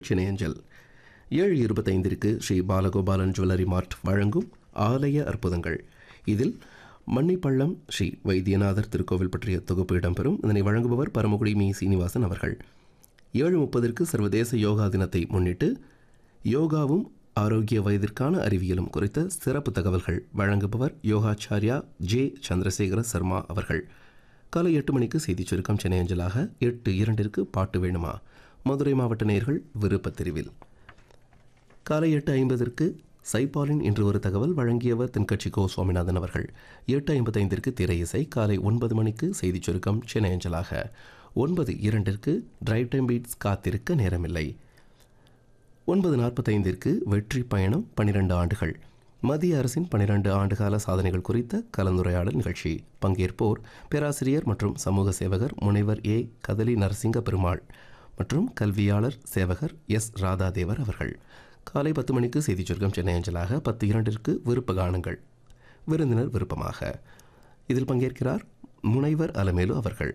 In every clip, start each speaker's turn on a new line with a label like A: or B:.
A: சினையஞ்சல் ஏழு இருபத்தைந்திற்கு ஸ்ரீ பாலகோபாலன் ஜுவல்லரி மார்ட் வழங்கும் ஆலய அற்புதங்கள் இதில் மன்னிப்பள்ளம் ஸ்ரீ வைத்தியநாதர் திருக்கோவில் பற்றிய தொகுப்பு இடம்பெறும் இதனை வழங்குபவர் பரமக்குடி மீ சீனிவாசன் அவர்கள் ஏழு முப்பதற்கு சர்வதேச யோகா தினத்தை முன்னிட்டு யோகாவும் ஆரோக்கிய வயதிற்கான அறிவியலும் குறித்த சிறப்பு தகவல்கள் வழங்குபவர் யோகாச்சாரியா ஜே சந்திரசேகர சர்மா அவர்கள் காலை எட்டு மணிக்கு செய்திச் சுருக்கம் சென்னை அஞ்சலாக எட்டு இரண்டிற்கு பாட்டு வேணுமா மதுரை மாவட்ட நேயர்கள் விருப்பத் தெரிவில் காலை எட்டு ஐம்பதற்கு சைபாலின் இன்று ஒரு தகவல் வழங்கியவர் தென்கட்சி கோ சுவாமிநாதன் அவர்கள் எட்டு ஐம்பத்தைந்திற்கு திரை இசை காலை ஒன்பது மணிக்கு செய்திச் சுருக்கம் சென்னை அஞ்சலாக ஒன்பது இரண்டிற்கு டிரைவ் டைம் பீட்ஸ் காத்திருக்க நேரமில்லை ஒன்பது நாற்பத்தைந்திற்கு வெற்றி பயணம் பன்னிரண்டு ஆண்டுகள் மத்திய அரசின் பன்னிரண்டு ஆண்டுகால சாதனைகள் குறித்த கலந்துரையாடல் நிகழ்ச்சி பங்கேற்போர் பேராசிரியர் மற்றும் சமூக சேவகர் முனைவர் ஏ கதலி நரசிங்க பெருமாள் மற்றும் கல்வியாளர் சேவகர் எஸ் ராதாதேவர் அவர்கள் காலை பத்து மணிக்கு செய்திச் சுருக்கம் சென்னை அஞ்சலாக பத்து இரண்டிற்கு விருப்ப கானங்கள் விருந்தினர் விருப்பமாக இதில் பங்கேற்கிறார் முனைவர் அலமேலு அவர்கள்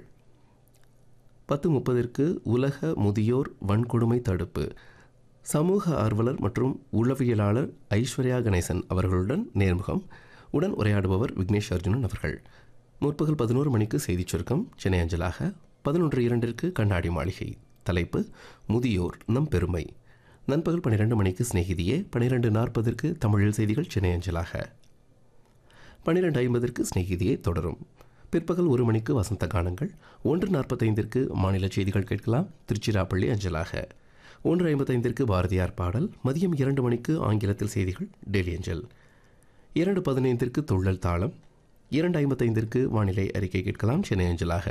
A: பத்து முப்பதிற்கு உலக முதியோர் வன்கொடுமை தடுப்பு சமூக ஆர்வலர் மற்றும் உளவியலாளர் ஐஸ்வர்யா கணேசன் அவர்களுடன் நேர்முகம் உடன் உரையாடுபவர் விக்னேஷ் அர்ஜுனன் அவர்கள் முற்பகல் பதினோரு மணிக்கு செய்திச் சுருக்கம் சென்னை அஞ்சலாக பதினொன்று இரண்டிற்கு கண்ணாடி மாளிகை தலைப்பு முதியோர் நம் பெருமை நண்பகல் பன்னிரெண்டு மணிக்கு சிநேகிதியே பன்னிரெண்டு நாற்பதற்கு தமிழில் செய்திகள் சென்னை அஞ்சலாக பன்னிரெண்டு ஐம்பதற்கு சிநேகிதியே தொடரும் பிற்பகல் ஒரு மணிக்கு வசந்த கானங்கள் ஒன்று நாற்பத்தைந்திற்கு மாநில செய்திகள் கேட்கலாம் திருச்சிராப்பள்ளி அஞ்சலாக ஒன்று ஐம்பத்தைந்திற்கு பாரதியார் பாடல் மதியம் இரண்டு மணிக்கு ஆங்கிலத்தில் செய்திகள் டெல்லி அஞ்சல் இரண்டு பதினைந்திற்கு துள்ளல் தாளம் இரண்டு ஐம்பத்தைந்திற்கு வானிலை அறிக்கை கேட்கலாம் சென்னை அஞ்சலாக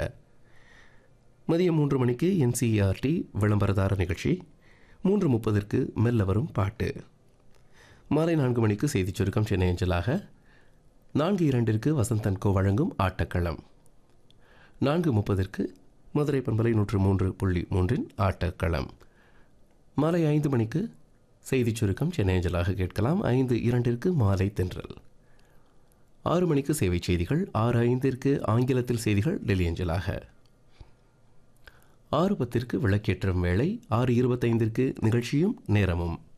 A: மதியம் மூன்று மணிக்கு என்சிஆர்டி விளம்பரதார நிகழ்ச்சி மூன்று முப்பதற்கு மெல்ல வரும் பாட்டு மாலை நான்கு மணிக்கு செய்திச் சுருக்கம் சென்னை அஞ்சலாக நான்கு இரண்டிற்கு வசந்தன்கோ வழங்கும் ஆட்டக்களம் நான்கு முப்பதற்கு மதுரை பண்பலை நூற்று மூன்று புள்ளி மூன்றின் ஆட்டக்களம் மாலை ஐந்து மணிக்கு செய்திச் சுருக்கம் சென்னை அஞ்சலாக கேட்கலாம் ஐந்து இரண்டிற்கு மாலை தென்றல் ஆறு மணிக்கு சேவை செய்திகள் ஆறு ஐந்திற்கு ஆங்கிலத்தில் செய்திகள் டெல்லி அஞ்சலாக ஆறு பத்திற்கு விளக்கேற்றும் வேளை ஆறு இருபத்தைந்திற்கு நிகழ்ச்சியும் நேரமும்